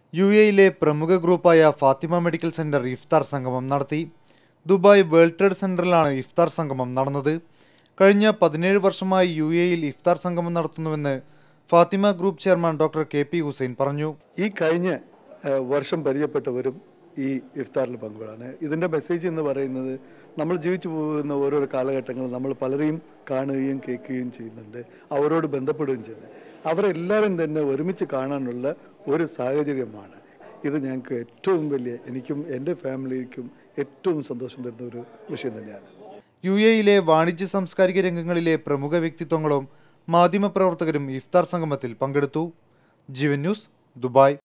U എയിലെ പ്രമുഖ ഗ്രൂപ്പായ ഫാത്തിമ മെഡിക്കൽ സെന്റർ ഇഫ്താർ സംഗമം നടത്തി ദുബായ് വേൾഡ് ട്രേഡ് സെന്ററിലാണ് ഇഫ്താർ സംഗമം നടന്നത് കഴിഞ്ഞ പതിനേഴ് വർഷമായി യു എയിൽ ഇഫ്താർ സംഗമം നടത്തുന്നുവെന്ന് Fathima group chairman doctor K P Hussain പറഞ്ഞു ഈ കഴിഞ്ഞ ഏഹ്, വർഷം പരിചയപ്പെട്ടവരും ഈ ഇഫ്താറിൽ പങ്കുകൊള്ളാണ് ഇതിൻ്റെ മെസ്സേജ് എന്ന് പറയുന്നത് നമ്മൾ ജീവിച്ചു പോകുന്ന ഓരോരോ കാലഘട്ടങ്ങൾ നമ്മൾ പലരെയും കാണുകയും കേൾക്കുകയും ചെയ്യുന്നുണ്ട് അവരോട് ബന്ധപ്പെടുകയും ചെയ്യുന്നത് അവരെല്ലാവരും തന്നെ ഒരുമിച്ച് കാണാനുള്ള ഒരു സാഹചര്യമാണ് ഇത് ഞങ്ങൾക്ക് ഏറ്റവും വലിയ എനിക്കും എൻ്റെ ഫാമിലിക്കും ഏറ്റവും സന്തോഷം തരുന്ന ഒരു വിഷയം തന്നെയാണ് യു എയിലെ വാണിജ്യ സാംസ്കാരിക രംഗങ്ങളിലെ പ്രമുഖ വ്യക്തിത്വങ്ങളും മാധ്യമപ്രവർത്തകരും ഇഫ്താർ സംഗമത്തിൽ പങ്കെടുത്തു ജീവൻ ന്യൂസ് ദുബായ്